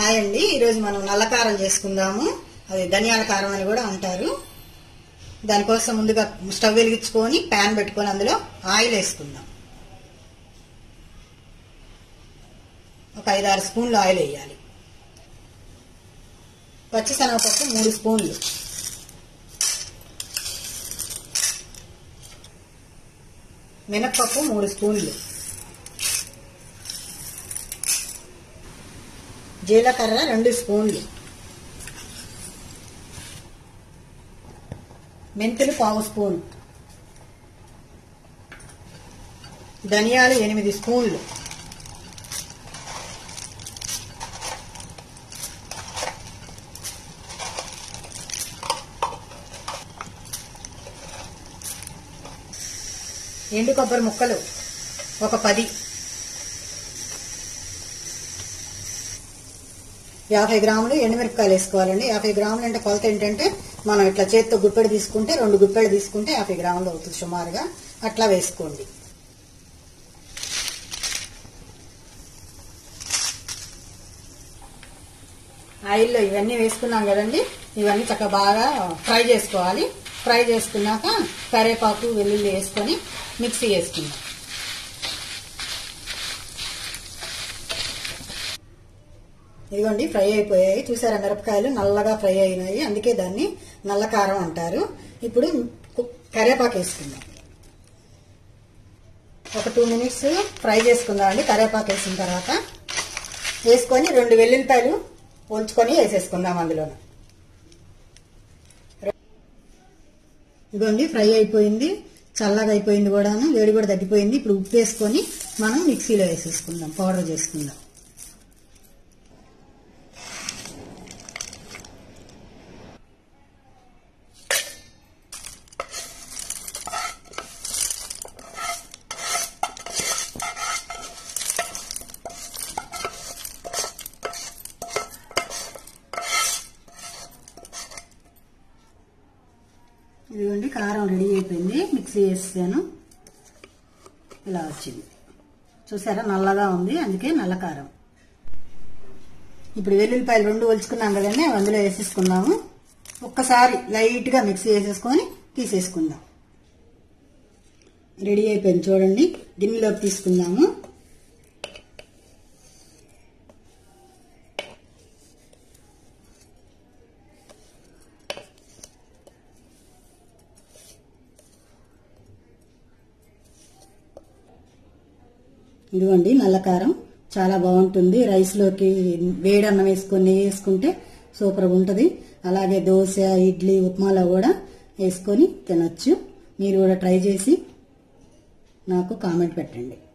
hi అండి ఈరోజు మనం నల్ల కారం చేసుకుందాము అది ధనియాల కారం అని కూడా అంటారు దానికోసం ముందుగా స్టవ్ వెలిగించుకొని ప్యాన్ పెట్టుకొని అందులో ఆయిల్ వేసుకుందాం ఒక ఐదు ఆరు స్పూన్లు ఆయిల్ వేయాలి పచ్చిశనగపప్పు మూడు స్పూన్లు మినప్పప్పు మూడు స్పూన్లు జీలకర్ర రెండు స్పూన్లు మెంతులు పావు స్పూన్ ధనియాలు ఎనిమిది స్పూన్లు ఎండు కొబ్బరి ముక్కలు ఒక పది యాభై గ్రాములు ఎండుమిరపకాయలు వేసుకోవాలండి యాభై గ్రాములు అంటే కొలత ఏంటంటే మనం ఇట్లా చేత్తో గుప్పెడు తీసుకుంటే రెండు గుప్పెడు తీసుకుంటే యాభై గ్రాములు అవుతుంది సుమారుగా అట్లా వేసుకోండి ఆయిల్లో ఇవన్నీ వేసుకున్నాం కదండి ఇవన్నీ చక్కగా బాగా ఫ్రై చేసుకోవాలి ఫ్రై చేసుకున్నాక కరివేపాకు వెల్లుల్లి వేసుకొని మిక్సీ వేసుకుందాం ఇదిగోండి ఫ్రై అయిపోయాయి చూసారా మిరపకాయలు నల్లగా ఫ్రై అయినాయి అందుకే దాన్ని నల్ల కారం అంటారు ఇప్పుడు కు- కరివేపాకు వేసుకుందాం ఒక టూ మినిట్స్ ఫ్రై చేసుకుందాం అండి కరివేపాకు వేసిన తర్వాత వేసుకొని రెండు వెల్లుల్లిపాయలు ఉంచుకొని వేసేసుకుందాం అందులో ఇదిగోండి ఫ్రై అయిపోయింది చల్లగా అయిపోయింది కూడాను వేడి కూడా తగ్గిపోయింది ఇప్పుడు ఉప్పు వేసుకొని మనం మిక్సీలో వేసేసుకుందాం పౌడర్ చేసుకుందాం ఇదిగోండి కారం రెడీ అయిపోయింది మిక్సీ వేసాను ఇలా వచ్చింది చూసారా నల్లగా ఉంది అందుకే నల్ల కారం ఇప్పుడు వెల్లుల్లిపాయలు రెండు ఒలుచుకున్నాం కదండి అవి అందులో వేసేసుకుందాము ఒక్కసారి లైట్గా మిక్సీ వేసేసుకొని తీసేసుకుందాం రెడీ అయిపోయింది చూడండి గిన్నెలోకి తీసుకుందాము ఇదిగోండి నల్ల కారం చాలా బాగుంటుంది రైస్లోకి వేడి అన్నం వేసుకొని నెయ్యి వేసుకుంటే సూపర్ ఉంటుంది అలాగే దోశ ఇడ్లీ ఉప్మాలో కూడా వేసుకొని తినొచ్చు మీరు కూడా ట్రై చేసి నాకు కామెంట్ పెట్టండి